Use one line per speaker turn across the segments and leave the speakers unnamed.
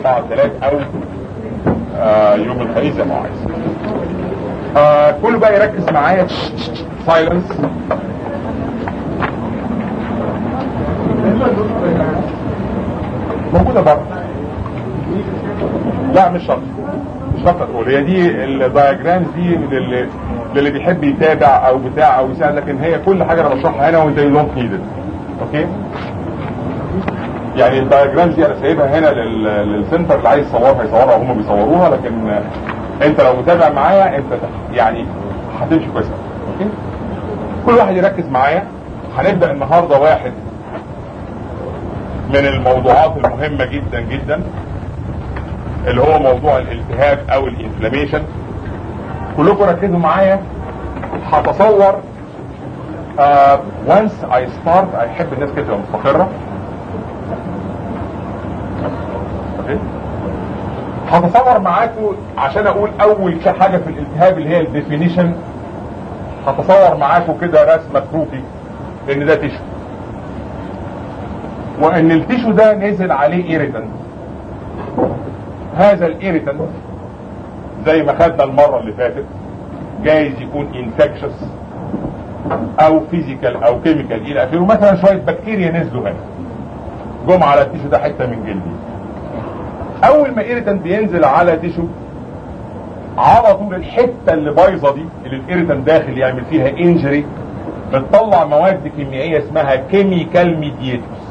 اربعة ثلاث او آه يوم الخميس زي ما هو عايز آه كله بقى يركز معايا سايلنس موجودة بره لا مش شرط مش شرط تقول هي دي الدايجرامز دي للي, للي بيحب يتابع او بتاع او يساعد لكن هي كل حاجة انا بشرحها هنا وانت دونت نيد اوكي يعني الدايجرامز دي انا سايبها هنا لل... للسنتر اللي عايز يصورها يصورها وهم بيصوروها لكن انت لو متابع معايا انت يعني هتمشي كويس اوكي كل واحد يركز معايا هنبدا النهارده واحد من الموضوعات المهمه جدا جدا اللي هو موضوع الالتهاب او الانفلاميشن كلكم ركزوا معايا هتصور وانس اي ستارت احب الناس كده تبقى مستقره هتصور معاكم عشان اقول اول حاجه في الالتهاب اللي هي الديفينيشن هتصور معاكم كده رسمه كروكي ان ده تيشو وان التيشو ده نزل عليه ايريتنت هذا الايريتنت زي ما خدنا المره اللي فاتت جايز يكون انفكشس او فيزيكال او كيميكال الى اخره مثلا شويه بكتيريا نزلوا هنا جم على التيشو ده حته من جلدي اول ما ايريتنت بينزل على تيشو على طول الحته اللي بايظه دي اللي الايريتنت داخل يعمل فيها انجري بتطلع مواد كيميائيه اسمها كيميكال ميدياتورز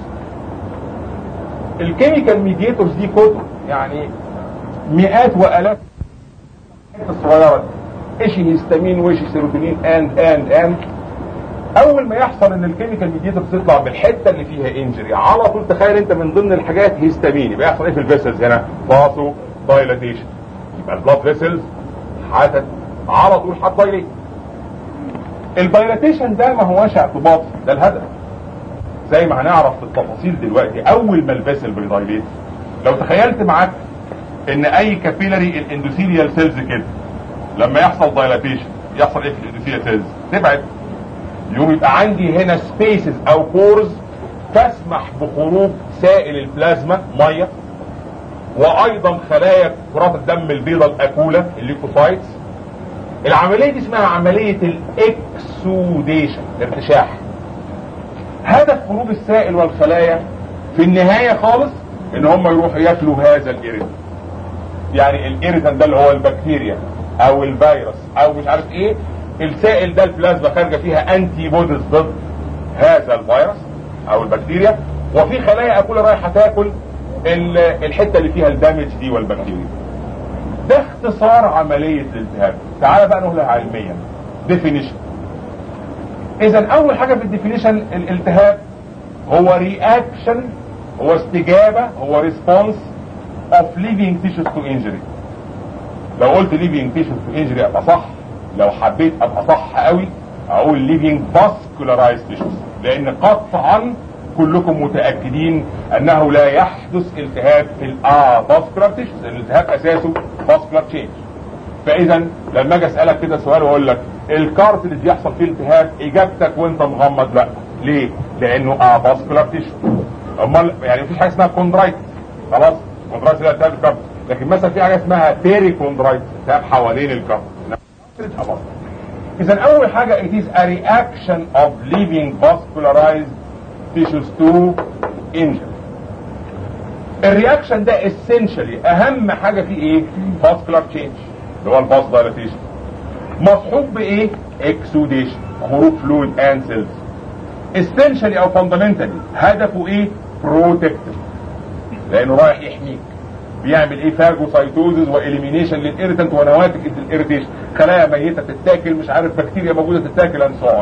الكيميكال ميدياتورز دي كتب يعني مئات والاف الصغيره ايشي هيستامين وايشي سيروتونين اند اند اند اول ما يحصل ان الكيميكال ميدياتورز تطلع بالحته اللي فيها انجري على طول تخيل انت من ضمن الحاجات هيستامين يبقى يحصل ايه في الفيسلز هنا فاسو دايلاتيشن يبقى البلاد فيسلز حتت على طول هتدايليت الدايلاتيشن ده ما هواش اعتباط ده الهدف زي ما هنعرف في التفاصيل دلوقتي اول ما الفيسل بيدايليت لو تخيلت معاك ان اي كابيلاري الاندوثيليال سيلز كده لما يحصل دايلاتيشن يحصل ايه في الاندوثيليال سيلز تبعد يوم يبقى عندي هنا سبيسز او بورز تسمح بخروج سائل البلازما ميه وايضا خلايا كرات الدم البيضاء الاكوله الليكوسايتس العمليه دي اسمها عمليه الاكسوديشن الارتشاح هدف خروج السائل والخلايا في النهايه خالص ان هم يروحوا ياكلوا هذا الايريتن يعني الايريتن ده اللي هو البكتيريا او الفيروس او مش عارف ايه السائل ده البلازما خارجه فيها انتي بوديز ضد هذا الفيروس او البكتيريا وفي خلايا اكوله رايحه تاكل الحته اللي فيها الدامج دي والبكتيريا ده اختصار عمليه الالتهاب تعال بقى نقولها علميا ديفينيشن اذا اول حاجه في الديفينيشن الالتهاب هو رياكشن هو استجابه هو ريسبونس اوف ليفينج تيشوز تو انجري لو قلت ليفينج تيشوز تو انجري ابقى صح لو حبيت ابقى صح قوي اقول ليفينج فاسكولارايز تيشوز لان قطعا كلكم متاكدين انه لا يحدث التهاب في الافاسكولار تيشوز الالتهاب اساسه فاسكولار تشينج فاذا لما اجي اسالك كده سؤال واقول لك الكارتلج يحصل فيه التهاب اجابتك وانت مغمض لا ليه؟ لانه افاسكولار تيشو امال يعني مفيش حاجه اسمها كوندرايت خلاص كوندرايت ده التهاب الكارتلج لكن مثلا في حاجه اسمها بيري كوندرايت التهاب حوالين الكارتلج اذا اول حاجه it is a reaction of living vascularized tissues to injury الرياكشن ده essentially اهم حاجه فيه ايه vascular change اللي هو الفاس دايلاتيشن مصحوب بايه اكسوديشن خروج فلويد اند سيلز essentially او fundamentally هدفه ايه بروتكتيف لانه رايح يحميك بيعمل ايه فاجوسايتوزز واليمينيشن للاريتنت ونواتج الاريتيشن خلايا ميته تتاكل مش عارف بكتيريا موجوده تتاكل اند سو اون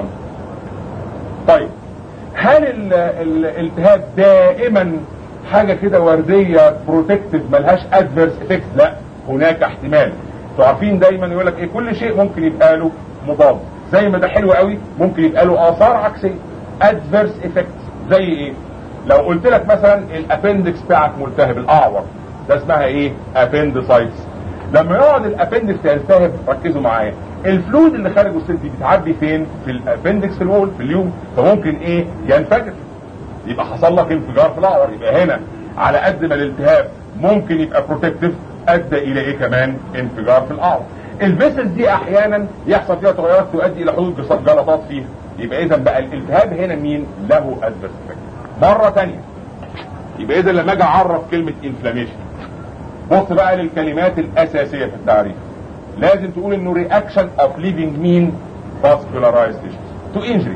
طيب هل الالتهاب دائما حاجه كده ورديه بروتكتيف ملهاش ادفيرس افكت لا هناك احتمال انتوا عارفين دايما يقول لك ايه كل شيء ممكن يبقى له مضاد زي ما ده حلو قوي ممكن يبقى له اثار عكسيه ادفيرس افكت زي ايه لو قلت لك مثلا الابندكس بتاعك ملتهب الاعور ده اسمها ايه ابندسايتس لما يقعد الابندكس يلتهب ركزوا معايا الفلويد اللي خارج السيل دي بتعدي فين في الابندكس في الوول في اليوم فممكن ايه ينفجر يبقى حصل لك انفجار في الاعور يبقى هنا على قد ما الالتهاب ممكن يبقى بروتكتيف ادى الى ايه كمان انفجار في الاعضاء الفيسلز دي احيانا يحصل فيها تغيرات تؤدي الى حدوث جلطات فيها يبقى اذا بقى الالتهاب هنا مين له ادفرس مره ثانيه يبقى اذا لما اجي اعرف كلمه انفلاميشن بص بقى للكلمات الاساسيه في التعريف لازم تقول انه رياكشن اوف ليفنج مين فاسكولارايزد تو انجري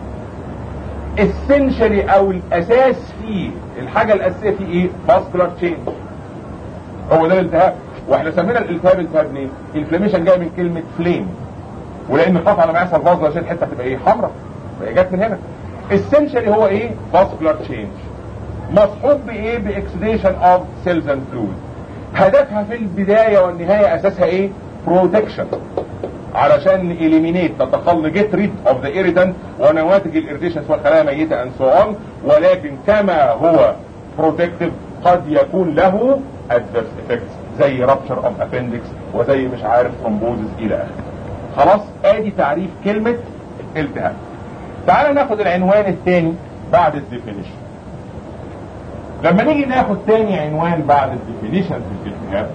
السنشري او الاساس فيه الحاجه الاساسيه فيه ايه فاسكولار تشينج هو ده الالتهاب واحنا سمينا الالتهاب التهاب منين انفلاميشن جاي من كلمه فليم ولان قطع لما يحصل فازو عشان الحته تبقى ايه حمراء فهي جت من هنا السنشري هو ايه فاسكولار تشينج مصحوب بايه باكسديشن اوف سيلز اند فلويد هدفها في البدايه والنهايه اساسها ايه بروتكشن علشان اليمينيت تتخلى جيت ريد اوف ذا ايريتنت ونواتج الايريتيشن سواء خلايا ميته اند سو اون ولكن كما هو بروتكتيف قد يكون له ادفيرس افكتس زي رابشر اوف ابندكس وزي مش عارف ثرومبوزز الى اخره خلاص ادي تعريف كلمه التهاب تعال ناخد العنوان الثاني بعد الديفينيشن لما نيجي ناخد تاني عنوان بعد الديفينيشن في الالتهاب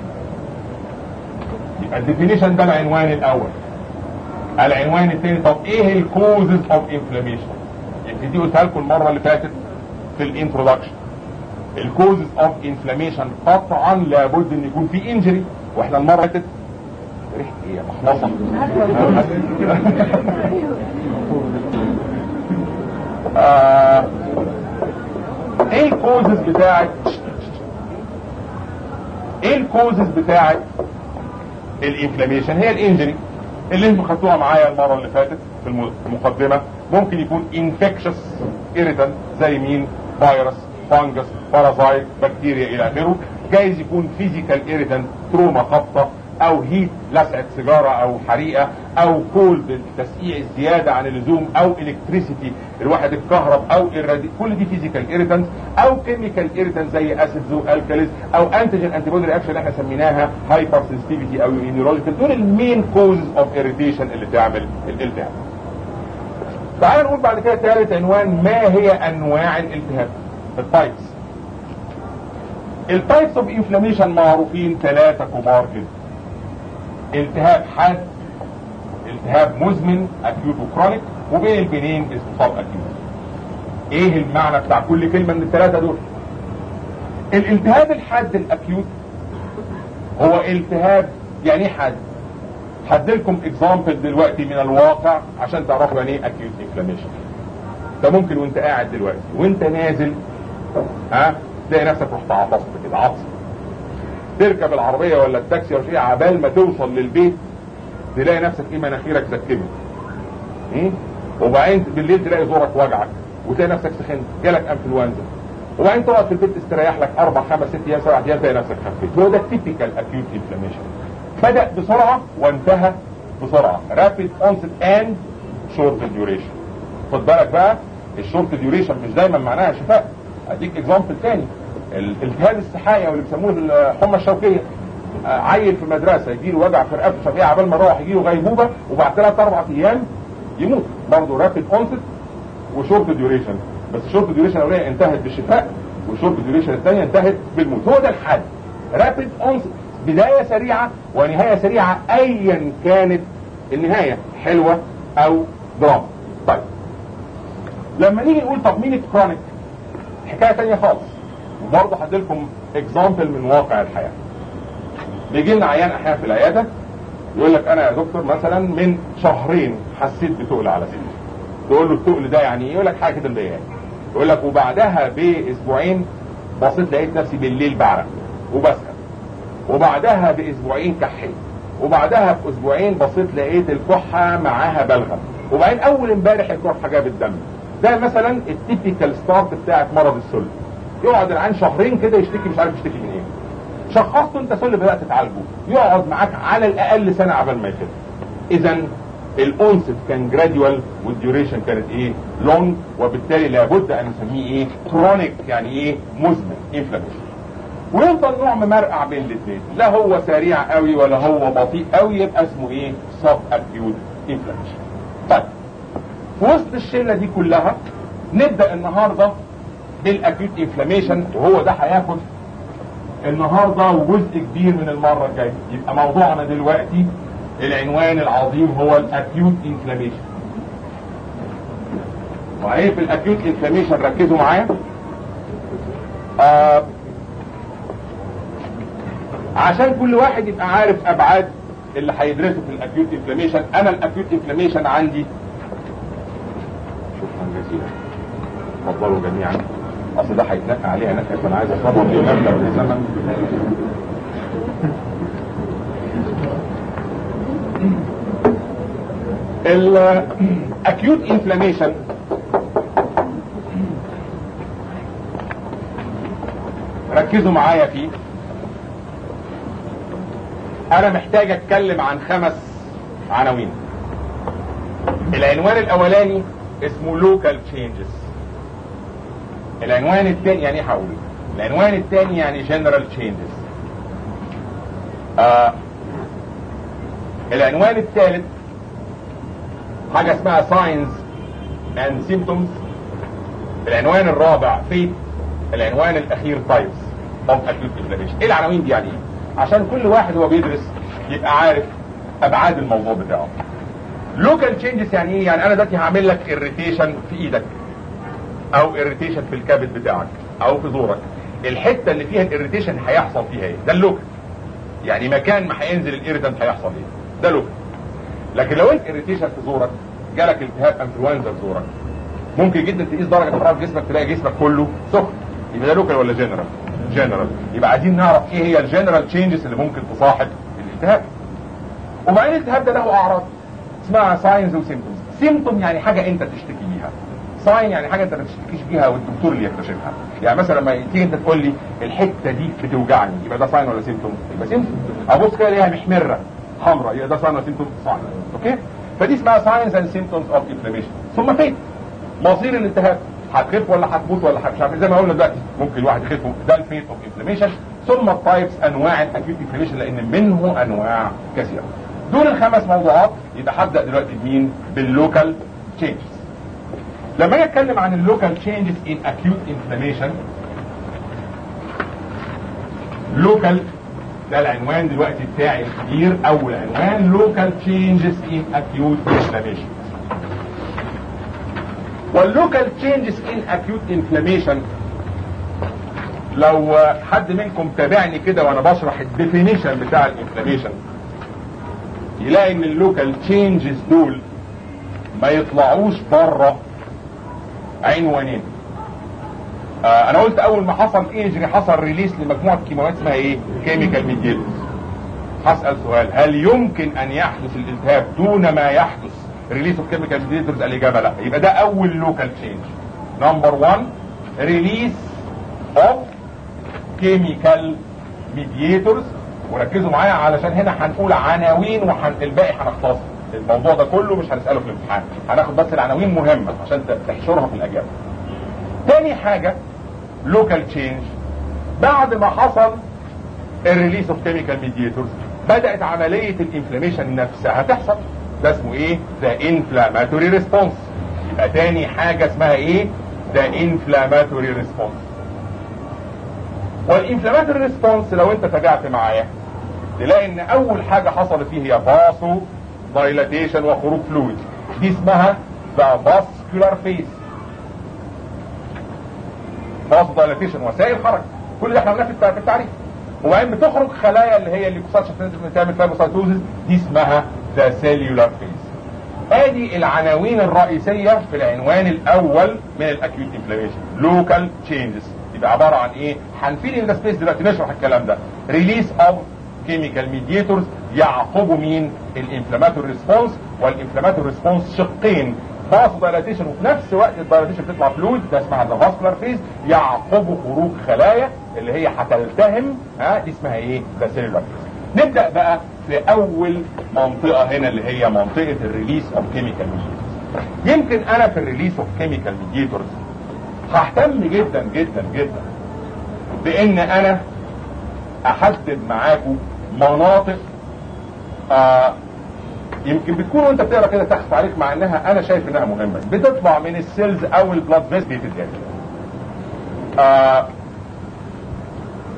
يبقى الديفينيشن ده العنوان الاول العنوان الثاني طب ايه الكوزز اوف انفلاميشن يمكن دي قلتها لكم المره اللي فاتت في الانترودكشن الكوزز اوف انفلاميشن قطعا لابد ان يكون في انجري واحنا المره اللي فاتت ريحه ايه مخلصه آه ايه الكوزز بتاعت ايه الكوزز بتاعت الانفلاميشن هي الانجري اللي انتوا خدتوها معايا المره اللي فاتت في المقدمه ممكن يكون انفكشس ايريتنت زي مين فيروس فانجس بارازايت بكتيريا الى اخره جايز يكون فيزيكال ايريتنت تروما خبطه او هيت لسعه سيجاره او حريقه او كولد تسقيع الزياده عن اللزوم او الكتريسيتي الواحد اتكهرب او الرادي كل دي فيزيكال ايريتنت او كيميكال ايريتنت زي اسيدز والكاليز او انتيجين انتي بودي رياكشن اللي احنا سميناها هايبر سنسيتيفيتي او ايميونولوجيكال دول المين كوزز اوف ايريتيشن اللي تعمل الالتهاب تعال نقول بعد كده ثالث عنوان ما هي انواع الالتهاب التايبس التايبس اوف انفلاميشن معروفين ثلاثه كبار جدا التهاب حاد التهاب مزمن اكيوت وكرونيك وبين البنين اسمه صاب اكيوت ايه المعنى بتاع كل كلمه من الثلاثه دول الالتهاب الحاد الاكيوت هو التهاب يعني ايه حاد هديلكم اكزامبل دلوقتي من الواقع عشان تعرفوا يعني ايه اكيوت انفلاميشن ده ممكن وانت قاعد دلوقتي وانت نازل ها تلاقي نفسك رحت عطست كده عطس تركب العربية ولا التاكسي ولا شيء عبال ما توصل للبيت تلاقي نفسك ايه مناخيرك زكبت ايه وبعدين بالليل تلاقي زورك وجعك وتلاقي نفسك سخنت جالك انفلونزا وبعدين تقعد في البيت تستريح لك اربع خمس ست ايام سبع ايام تلاقي نفسك خفيت هو ده التيبيكال اكيوت انفلاميشن بدا بسرعه وانتهى بسرعه رابيد اونست اند شورت ديوريشن خد بالك بقى الشورت ديوريشن مش دايما معناها شفاء اديك اكزامبل تاني الالتهاب السحاية واللي بيسموه الحمى الشوكية عيل في مدرسة يجي له وجع في رقبته شوكية عبال ما يروح يجي له غيبوبة وبعد ثلاث اربع ايام يموت برضه رابيد اونست وشورت ديوريشن بس الشورت ديوريشن الاولانيه انتهت بالشفاء والشورت ديوريشن الثانيه انتهت بالموت هو ده الحد رابيد اونست بداية سريعة ونهاية سريعة ايا كانت النهاية حلوة او دراما طيب لما نيجي نقول طب مين الكرونيك حكاية تانية خالص وبرضه هديلكم اكزامبل من واقع الحياة بيجي لنا عيان احيانا في العيادة يقول لك انا يا دكتور مثلا من شهرين حسيت بتقل على صدري تقول له التقل ده يعني ايه يقول لك حاجه كده مضايقاني يقول لك وبعدها باسبوعين بصيت لقيت نفسي بالليل بعرق وبسكت وبعدها باسبوعين كحيت وبعدها باسبوعين بصيت لقيت الكحه معاها بلغم وبعدين اول امبارح الكحه جابت دم ده مثلا التيبيكال ستارت بتاعت مرض السل يقعد العين شهرين كده يشتكي مش عارف يشتكي من ايه شخصته انت سل بدات تعالجه يقعد معاك على الاقل سنه عبال ما يخف اذا الاونست كان جراديوال والديوريشن كانت ايه لونج وبالتالي لابد ان نسميه ايه كرونيك يعني ايه مزمن انفلاميشن ويفضل نوع ممرقع بين الاثنين لا هو سريع قوي ولا هو بطيء قوي يبقى اسمه ايه سب اكيوت انفلاميشن طيب في وسط الشله دي كلها نبدا النهارده بالاكيوت انفلاميشن وهو ده هياخد النهارده وجزء كبير من المره الجايه يبقى موضوعنا دلوقتي العنوان العظيم هو الاكيوت انفلاميشن وعيه في الاكيوت انفلاميشن ركزوا معايا آه عشان كل واحد يبقى عارف ابعاد اللي هيدرسه في الاكيوت انفلاميشن انا الاكيوت انفلاميشن عندي شكرا جزيلا اتفضلوا جميعا اصل ده هيتنقى عليها نقى فانا عايز اصبر للمبدا والزمن الاكيوت انفلاميشن ركزوا معايا فيه انا محتاج اتكلم عن خمس عناوين العنوان الاولاني اسمه لوكال تشينجز العنوان الثاني يعني هقول العنوان الثاني يعني جنرال تشينجز آه العنوان الثالث حاجه اسمها ساينز اند سيمبتومز العنوان الرابع فيت العنوان الاخير تايبس اوف اكيوت انفلاميشن ايه العناوين دي يعني ايه عشان كل واحد هو بيدرس يبقى عارف ابعاد الموضوع بتاعه لوكال تشينجز يعني ايه يعني انا دلوقتي هعمل لك اريتيشن في ايدك او اريتيشن في الكبد بتاعك او في زورك الحته اللي فيها الاريتيشن هيحصل فيها ايه ده اللوكال يعني مكان ما هينزل الاريتنت هيحصل ايه ده لوكال لكن لو انت اريتيشن في زورك جالك التهاب انفلونزا في زورك ممكن جدا تقيس درجه الحراره في جسمك تلاقي جسمك كله سخن يبقى ده لوكال ولا جنرال جنرال يبقى عايزين نعرف ايه هي الجنرال تشينجز اللي ممكن تصاحب الالتهاب وبعدين الالتهاب ده له اعراض اسمها ساينز وسيمتومز سيمتوم يعني حاجه انت تشتكي بيها ساين يعني حاجه انت ما تشتكيش بيها والدكتور اللي يكتشفها يعني مثلا لما تيجي انت تقول لي الحته دي بتوجعني يبقى ده ساين ولا سيمتوم يبقى سيمتوم ابص كده الاقيها محمره حمراء يبقى ده ساين ولا سيمتوم ساين اوكي فدي اسمها ساينز اند سيمتومز اوف انفلاميشن ثم فين مصير الالتهاب هتخف ولا هتموت ولا مش عارف زي ما قلنا دلوقتي ممكن الواحد يخف ده الفيت اوف انفلاميشن ثم التايبس انواع الاكيوت انفلاميشن لان منه انواع كثيره دول الخمس موضوعات يبقى هبدا دلوقتي بمين باللوكال تشينجز لما اجي اتكلم عن اللوكال تشينجز ان اكيوت انفلاميشن لوكال ده العنوان دلوقتي بتاعي الكبير اول عنوان لوكال تشينجز ان اكيوت انفلاميشن واللوكال تشينجز ان اكيوت انفلاميشن لو حد منكم تابعني كده وانا بشرح الديفينيشن بتاع الانفلاميشن يلاقي ان اللوكال تشينجز دول ما يطلعوش بره عنوانين آه انا قلت اول ما حصل انجري حصل ريليس لمجموعه كيماويات اسمها ايه كيميكال ميديتورز هسال سؤال هل يمكن ان يحدث الالتهاب دون ما يحدث ريليس اوف كيميكال ميديتورز الاجابه لا يبقى ده اول لوكال تشينج نمبر 1 ريليس اوف كيميكال ميديتورز وركزوا معايا علشان هنا هنقول عناوين والباقي هنختصر الموضوع ده كله مش هنساله في الامتحان هناخد بس العناوين مهمه عشان تحشرها في الاجابه تاني حاجه لوكال تشينج بعد ما حصل الريليس اوف كيميكال ميديتورز بدات عمليه الانفلاميشن نفسها تحصل ده اسمه ايه ذا انفلاماتوري ريسبونس يبقى تاني حاجه اسمها ايه ذا انفلاماتوري ريسبونس والانفلاماتوري ريسبونس لو انت تابعت معايا تلاقي ان اول حاجه حصلت فيه هي باسو دايلاتيشن وخروج فلويد دي اسمها ذا فاسكولار فيس باسو دايلاتيشن وسائل حركه كل ده احنا قلناه في التعريف وبعدين بتخرج خلايا اللي هي الليكوسايت عشان تعمل فايبروسايتوزيس دي اسمها ذا سيلولار فيس ادي العناوين الرئيسيه في العنوان الاول من الاكيوت انفلاميشن لوكال تشينجز يبقى عباره عن ايه هنفيل ان سبيس دلوقتي نشرح الكلام ده ريليس اوف كيميكال ميديتورز يعقبوا مين الانفلاماتوري ريسبونس والانفلاماتوري ريسبونس شقين فاسو دايلاتيشن وفي نفس وقت الدايلاتيشن بتطلع فلويد ده اسمها ذا فاسكولار فيز يعقبوا خروج خلايا اللي هي هتلتهم ها دي اسمها ايه ذا سيلولار فيز نبدا بقى في اول منطقه هنا اللي هي منطقه الريليس اوف كيميكال ميديتورز يمكن انا في الريليس اوف كيميكال ميديتورز ههتم جدا جدا جدا بان انا احدد معاكم مناطق آه يمكن بتكون وانت بتقرا كده تخفى عليك مع انها انا شايف انها مهمه بتطلع من السيلز او البلاد فيس بتتجاب آه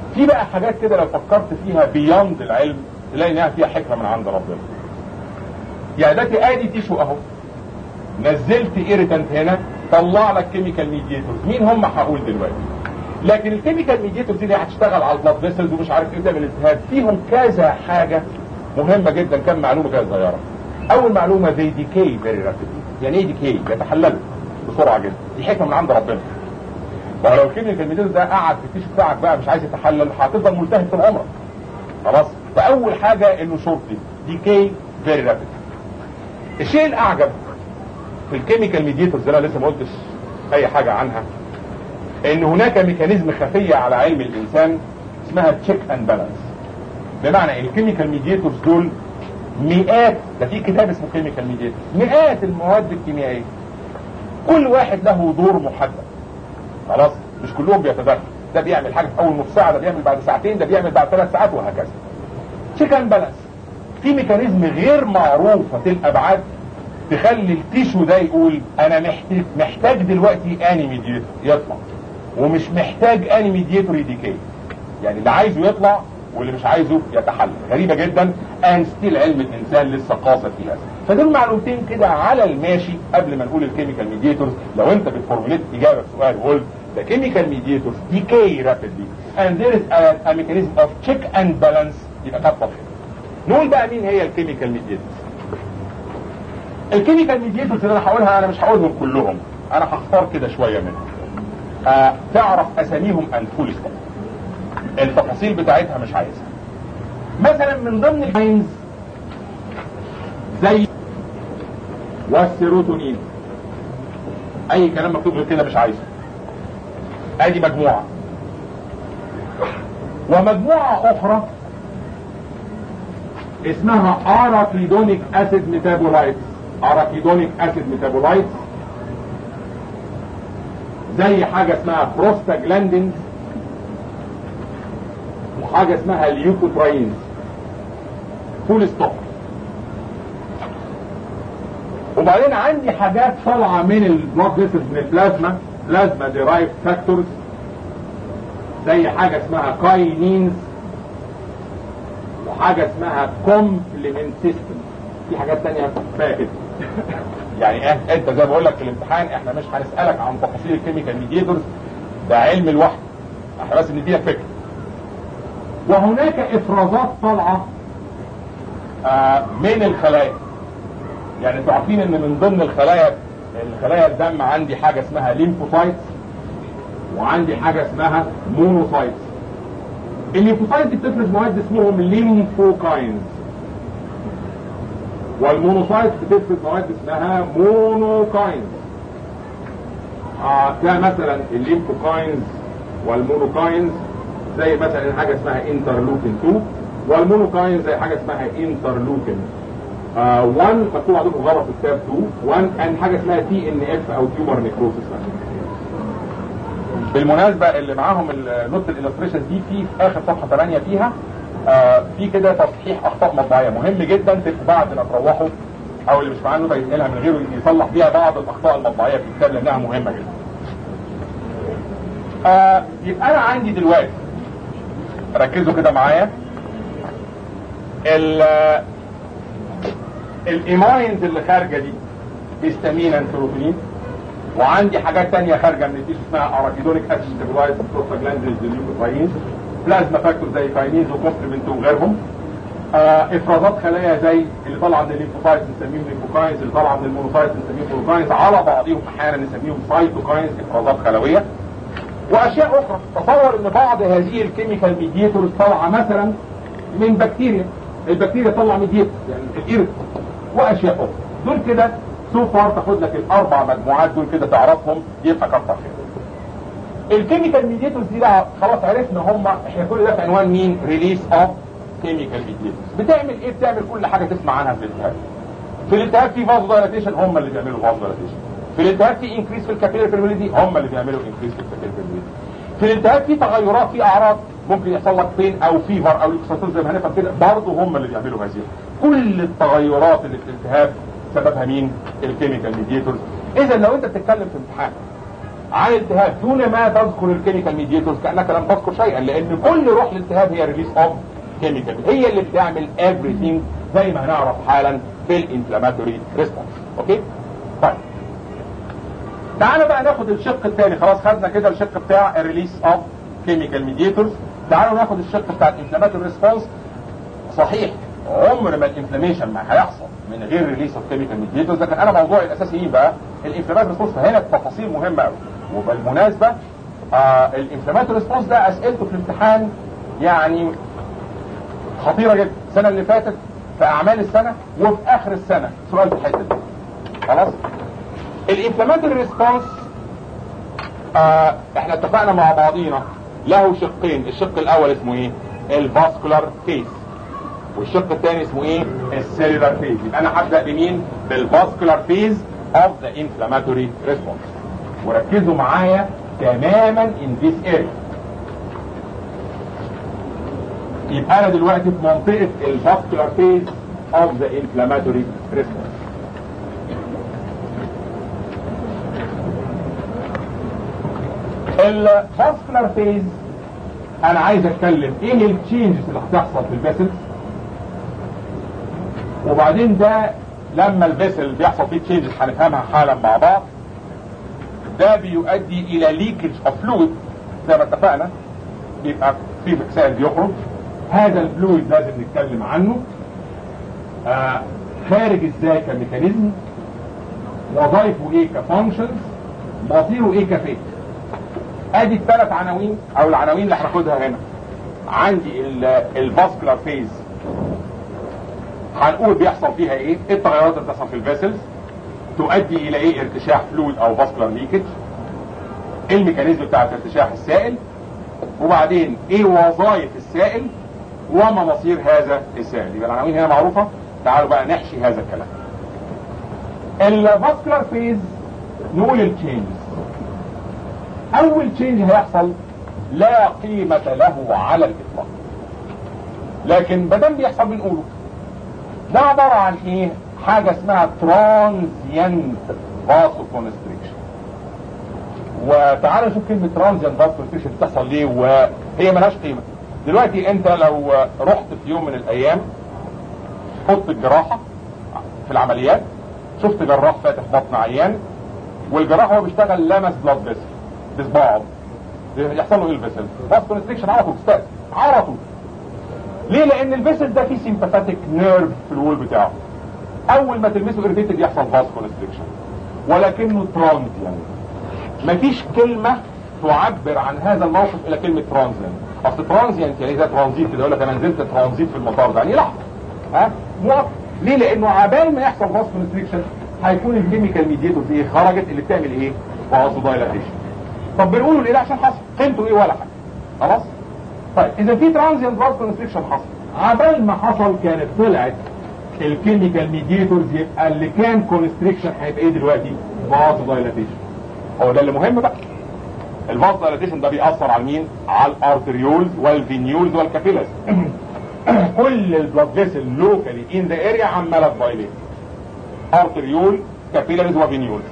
في بقى حاجات كده لو فكرت فيها بيوند العلم تلاقي انها فيها حكمه من عند ربنا يعني ده ادي تيشو اهو نزلت ايريتنت هنا طلع لك كيميكال ميديتورز مين هم هقول دلوقتي لكن الكيميكال ميديتورز دي هتشتغل على البلاد فيسلز ومش عارف ايه تعمل التهاب فيهم كذا حاجه مهمه جدا كم معلومه كده صغيره اول معلومه زي ديكي فيري رابيدلي يعني ايه ديكي يتحللوا بسرعه جدا دي حكمه من عند ربنا ولو الكيميكال ميديتورز ده قعد في التيشو بتاعك بقى مش عايز يتحلل هتفضل ملتهب طول عمرك خلاص فاول حاجه انه شورتي ديكي فيري رابيد الشيء الاعجب في الكيميكال ميديتورز انا لسه ما قلتش اي حاجه عنها ان هناك ميكانيزم خفيه على علم الانسان اسمها تشيك اند بالانس بمعنى الكيميكال ميديتورز دول مئات ده في كتاب اسمه كيميكال ميديتورز مئات المواد الكيميائيه كل واحد له دور محدد خلاص مش كلهم بيتدخل ده بيعمل حاجه في اول نص ساعه ده بيعمل بعد ساعتين ده بيعمل بعد ثلاث ساعات وهكذا تشيك اند بالانس في ميكانيزم غير معروفه الابعاد تخلي التيشو ده يقول انا محتاج محتاج دلوقتي اني ميديتور يطلع ومش محتاج اني ميديتور يديكي يعني اللي عايزه يطلع واللي مش عايزه يتحلل غريبه جدا ان ستيل علم الانسان لسه قاصر في هذا فدول معلومتين كده على الماشي قبل ما نقول الكيميكال ميديتورز لو انت بتفورموليت اجابه سؤال وقلت the chemical mediators decay rapidly and there is a, a mechanism of check and balance يبقى كتر خير نقول بقى مين هي الكيميكال ميديتورز الكيميكال ميديتورز اللي انا هقولها انا مش هقولهم كلهم انا هختار كده شويه منهم آه تعرف اساميهم ان فول ستوب التفاصيل بتاعتها مش عايزها مثلا من ضمن الجينز زي والسيروتونين اي كلام مكتوب غير كده مش عايزه ادي مجموعه ومجموعه اخرى اسمها اراكيدونيك اسيد ميتابولايتس اراكيدونيك اسيد ميتابولايتس زي حاجه اسمها بروستاجلاندينز وحاجه اسمها اليوكوتراينز فول ستوب وبعدين عندي حاجات طالعه من البلاد فيسلز من البلازما بلازما ديرايف فاكتورز زي حاجه اسمها كاينينز وحاجه اسمها كومبلمنت سيستم في حاجات تانية كفايه كده يعني اه انت زي ما بقول لك في الامتحان احنا مش هنسالك عن تفاصيل الكيميكال ميديتورز ده علم لوحده احنا بس نديلك فكره وهناك افرازات طالعه آه من الخلايا يعني انتوا عارفين ان من ضمن الخلايا الخلايا الدم عندي حاجه اسمها ليمفوسايتس وعندي حاجه اسمها مونوسايتس الليمفوسايتس دي بتفرز مواد اسمهم ليمفوكاينز والمونوسايتس بتفرز مواد اسمها مونوكاينز آه ده مثلا الليمفوكاينز والمونوكاينز زي مثلا حاجه اسمها انترلوكين 2 والمونوكاينز زي حاجه اسمها انترلوكين 1 مكتوب عندكم غلط في كتاب 2 1 ان حاجه اسمها تي ان اف او تيومر نيكروسيس بالمناسبه اللي معاهم النوت الالستريشنز دي في اخر صفحه 8 فيها آه في كده تصحيح اخطاء مطبعيه مهم جدا تبقوا بعد ما تروحوا او اللي مش معاه نوتة ينقلها من غيره يصلح بيها بعض الاخطاء المطبعيه في الكتاب لانها مهمه جدا. آه يبقى انا عندي دلوقتي ركزوا كده معايا ال الايماينز اللي خارجه دي بيستامين انتروبينين وعندي حاجات تانية خارجه من التيشو اسمها اراكيدونيك اسيد ستابلايز بروستاجلاندينز ليوكوتراينز بلازما فاكتور زي كاينيز وكومبلمنت وغيرهم آه افرازات خلايا زي اللي طالعه من الليمفوسايتس نسميهم ليمفوكاينز اللي طالعه من المونوسايتس نسميهم مونوكاينز على بعضهم احيانا نسميهم سايتوكاينز افرازات خلويه واشياء اخرى تصور ان بعض هذه الكيميكال ميديتورز طالعه مثلا من بكتيريا البكتيريا طلع ميديتور يعني الإيرث واشياء اخرى دول كده سو فار تاخد لك الاربع مجموعات دول كده تعرفهم يبقى كتر خير الكيميكال ميديتورز دي بقى خلاص عرفنا هم احنا كل ده في عنوان مين ريليس اوف كيميكال ميديتورز بتعمل ايه بتعمل كل حاجه تسمع عنها في الالتهاب في الالتهاب في فاز دايلاتيشن هم اللي بيعملوا فاز دايلاتيشن في الالتهاب في انكريس في الكابيلر فيرميليتي هم اللي بيعملوا انكريس في الكابيلر فيرميليتي في الالتهاب في تغيرات في اعراض ممكن يحصل لك بين او فيفر او اكساتوز زي ما هنفهم كده برضه هم اللي بيعملوا هذه كل التغيرات اللي في الالتهاب سببها مين الكيميكال ميديتورز اذا لو انت بتتكلم في امتحان عن التهاب دون ما تذكر الكيميكال ميديتورز كانك لم تذكر شيئا لان كل روح الالتهاب هي ريليس اوف كيميكال هي اللي بتعمل everything زي ما هنعرف حالا في الانفلاماتوري ريسبونس اوكي طيب تعالى بقى ناخد الشق الثاني خلاص خدنا كده الشق بتاع الريليس اوف كيميكال ميديتورز تعالوا ناخد الشق بتاع الانفلاماتوري ريسبونس صحيح عمر ما الانفلاميشن ما هيحصل من غير ريليس اوف كيميكال ميديتورز لكن انا موضوعي الاساسي ايه بقى الانفلاماتوري ريسبونس فهنا التفاصيل مهمه قوي وبالمناسبه آه الانفلاماتوري ريسبونس ده اسئلته في الامتحان يعني خطيره جدا السنه اللي فاتت في اعمال السنه وفي اخر السنه سؤال في الحته دي خلاص الانفلاماتوري ريسبونس آه احنا اتفقنا مع بعضينا له شقين الشق الاول اسمه ايه الفاسكولار فيس والشق الثاني اسمه ايه السيلولار فيز يبقى انا هبدا بمين بالفاسكولار فيز اوف ذا انفلاماتوري ريسبونس وركزوا معايا تماما ان ذيس اريا يبقى انا دلوقتي في منطقه الفاسكولار فيز اوف ذا انفلاماتوري ريسبونس الفاسكولار فيز انا عايز اتكلم ايه التشينجز اللي هتحصل في الفيسلز وبعدين ده لما الفيسل بيحصل فيه تشينجز هنفهمها حالا مع بعض ده بيؤدي الى ليكج اوف فلويد زي ما اتفقنا بيبقى في سائل بيخرج هذا الفلويد لازم نتكلم عنه آه خارج ازاي كميكانيزم وظائفه ايه كفانكشنز مصيره ايه كفيت ادي الثلاث عناوين او العناوين اللي هناخدها هنا عندي الفاسكولار فيز هنقول بيحصل فيها ايه ايه التغيرات اللي بتحصل في الفيسلز تؤدي الى ايه ارتشاح فلويد او فاسكولار ليكج ايه الميكانيزم بتاع ارتشاح السائل وبعدين ايه وظائف السائل وما مصير هذا السائل يبقى العناوين هنا معروفة تعالوا بقى نحشي هذا الكلام الفاسكولار فيز نقول التشينجز اول تشينج هيحصل لا قيمة له على الاطلاق لكن بدل بيحصل بنقوله ده عبارة عن ايه حاجة اسمها ترانزيانت فاسو كونستريكشن وتعالى نشوف كلمة ترانزيانت فاسو كونستريكشن بتحصل ليه وهي ملهاش قيمة دلوقتي انت لو رحت في يوم من الايام خدت الجراحة في العمليات شفت جراح فاتح بطن عيان والجراح هو بيشتغل لمس بلاد فيسل بصباعه يحصل له ايه الفيسل فاس كونستريكشن على طول استاذ على طول ليه لان الفيسل ده فيه سيمباثيك نيرف في الوول بتاعه اول ما تلمسه اريتيتد يحصل فاس كونستريكشن ولكنه ترانزيان مفيش كلمة تعبر عن هذا الموقف الى كلمة ترانزيان اصل ترانزيانت يعني زي ترانزيت كده يقول لك انا نزلت ترانزيت في المطار ده يعني لحظة ها موقف ليه لانه عبال ما يحصل فاس كونستريكشن هيكون الكيميكال ميديتور دي خرجت اللي بتعمل ايه فاسو دايلاتيشن طب بنقوله ليه ده عشان حصل قيمته ايه ولا حاجه خلاص طيب اذا في ترانزيانت فاس كونستريكشن حصل عبال ما حصل كانت طلعت الكيميكال ميديتورز يبقى اللي كان كونستريكشن هيبقى ايه دلوقتي فاسو دايلاتيشن هو ده اللي مهم بقى الفاس دايلاتيشن ده بيأثر على مين على الارتريولز والفينيولز والكابيلز كل البلاد فيسل لوكالي ان ذا اريا عماله تدايليت ارتريول كابيلاريز وفينيولز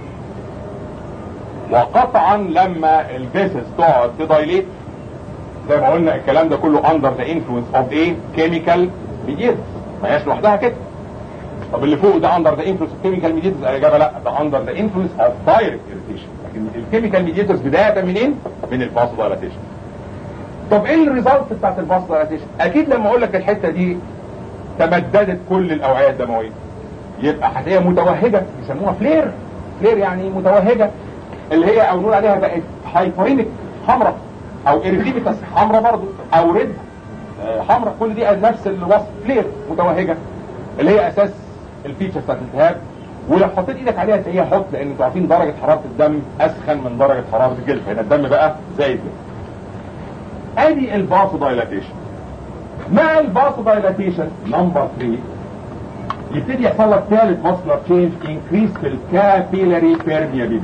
وقطعا لما الفيسلز تقعد تدايليت زي ما قلنا الكلام ده كله اندر ذا انفلونس اوف ايه كيميكال ميديتس ما هياش لوحدها كده طب اللي فوق ده اندر ذا انفلونس اوف كيميكال ميديتس الاجابه لا ده اندر ذا انفلونس اوف دايركت اريتيشن لكن الكيميكال ميديتس بدايه منين؟ من الفاسو دايلاتيشن طب ايه الريزلت بتاعت الفاسو دايلاتيشن؟ اكيد لما اقول لك الحته دي تمددت كل الاوعيه الدمويه يبقى هتلاقيها متوهجه يسموها فلير فلير يعني متوهجه اللي هي او نقول عليها بقت هايبرينك حمراء او اريثيميتاس حمراء برضو او ريد حمراء كل دي نفس الوصف فلير متوهجه اللي هي اساس الفيتشر بتاعت الالتهاب ولو حطيت ايدك عليها تلاقيها حط لان انتوا عارفين درجه حراره الدم اسخن من درجه حراره الجلد فهنا الدم بقى زايد ادي الفاسو دايلاتيشن مع الفاسو دايلاتيشن نمبر 3 يبتدي يحصل لك ثالث فاسكولار تشينج انكريس في الكابيلاري بيرميابيليتي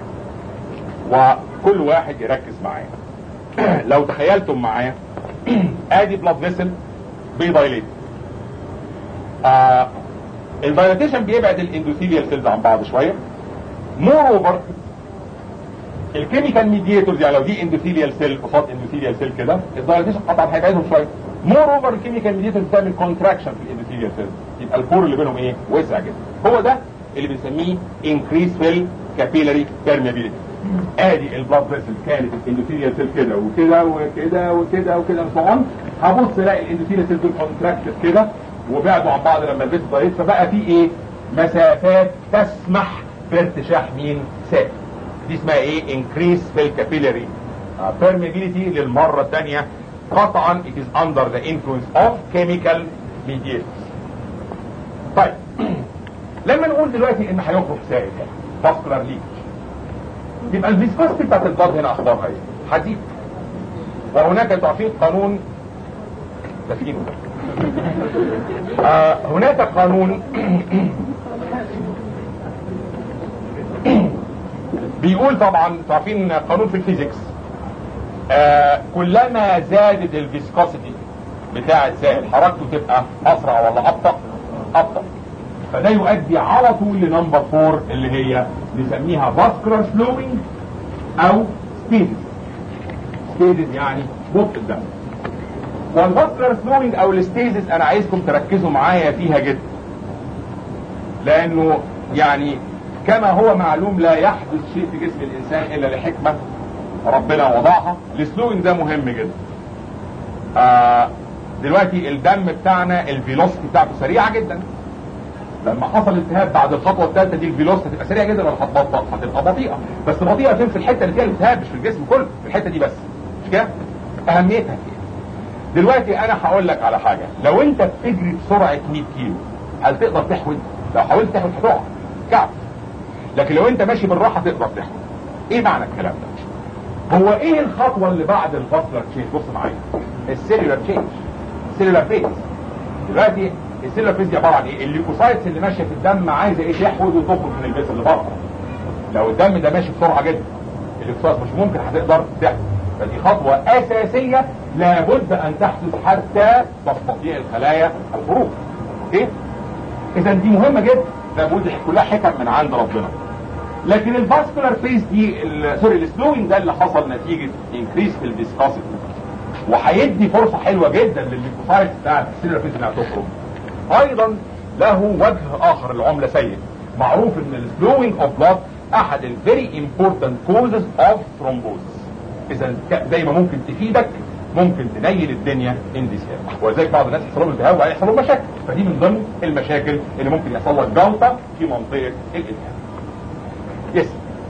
وكل واحد يركز معايا لو تخيلتم معايا ادي بلاد فيسل بيدايليت آه الدايليتيشن بيبعد الاندوثيليال سيلز عن بعض شويه مور اوفر الكيميكال ميديتورز يعني لو دي اندوثيليال سيل قصاد اندوثيليال سيل كده الدايلاتيشن طبعا هيبعدهم شويه مور اوفر الكيميكال ميديتورز بتعمل كونتراكشن في الاندوثيليال سيل يبقى البور اللي بينهم ايه وسع جدا هو ده اللي بنسميه انكريس في الكابيلاري بيرميابيليتي ادي البلاد فيسل كانت الاندوثيليال سيل كده وكده وكده وكده وكده وصعون هبص الاقي الاندوثيليال سيل دول كونتراكتد كده وبعدوا عن بعض لما البيت ضايق فبقى في ايه مسافات تسمح بارتشاح مين سائل دي اسمها ايه انكريس في الكابيلاري permeability للمرة الثانية قطعا it is under the influence of chemical mediators طيب لما نقول دلوقتي ان هيخرج سائل فاسكولار ليك يبقى الفيسكوستي بتاعت البلد هنا اخبارها ايه؟ هتزيد وهناك انتوا عارفين قانون تفكير آه هناك قانون بيقول طبعا انتوا عارفين قانون في الفيزيكس آه كلما زادت الفيسكوسيتي بتاع السائل حركته تبقى اسرع ولا ابطا ابطا فده يؤدي على طول لنمبر فور اللي هي نسميها فاسكولار فلوينج او ستيزز ستيزز يعني بطء الدم والفاسكولار فلوينج او الستيزز انا عايزكم تركزوا معايا فيها جدا لانه يعني كما هو معلوم لا يحدث شيء في جسم الانسان الا لحكمه ربنا وضعها السلوينج ده مهم جدا آه دلوقتي الدم بتاعنا الفيلوسيتي بتاعته سريعه جدا لما حصل التهاب بعد الخطوه الثالثه دي الفيلوسيتي هتبقى سريعه جدا ولا هتبطأ هتبقى بطيئه بس بطيئه فين في الحته اللي فيها الالتهاب مش في الجسم كله في الحته دي بس مش كده اهميتها فين دلوقتي انا هقول لك على حاجه لو انت بتجري بسرعه 100 كيلو هل تقدر تحود لو حاولت تحود هتقع كعب لكن لو انت ماشي بالراحه تقدر تحود ايه معنى الكلام ده هو ايه الخطوه اللي بعد الفاسكولار تشينج بص معايا السيلولار تشينج السيلولار فيز دلوقتي السيلولار فيز دي عباره عن ايه الليكوسايتس اللي ماشيه في الدم عايزه ايه تحود وتخرج من الجسم اللي بره لو الدم ده ماشي بسرعه جدا الليكوسايتس مش ممكن هتقدر تحود فدي خطوه اساسيه لابد ان تحدث حتى تستطيع الخلايا الخروج اوكي اذا دي مهمه جدا لابد كلها حكم من عند ربنا لكن الفاسكولار فيز دي سوري السلوينج ده اللي حصل نتيجه انكريس في الفيسكوسيتي وهيدي فرصه حلوه جدا للليكوسايت بتاعت السيلولار فيز انها تخرج ايضا له وجه اخر العمله سيء معروف ان السلوينج اوف بلاد احد الفيري امبورتنت كوزز اوف ثرومبوزس اذا زي ما ممكن تفيدك ممكن تنيل الدنيا ان دي ولذلك بعض الناس يحصل لهم التهاب وبعدين يحصل لهم مشاكل فدي من ضمن المشاكل اللي ممكن يحصل لك جلطه في منطقه الالتهاب يس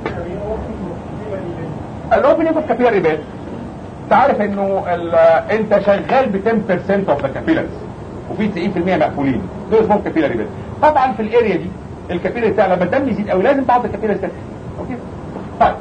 الاوبننج اوف كابيلاري بيد تعرف انه انت شغال ب 10% اوف ذا كابيلاريز وفي 90% مقفولين دول اسمهم كابيلاري بيد طبعا في الاريا دي الكابيلاري بتاع لما الدم يزيد قوي لازم بعض الكابيلاريز تكفي اوكي طيب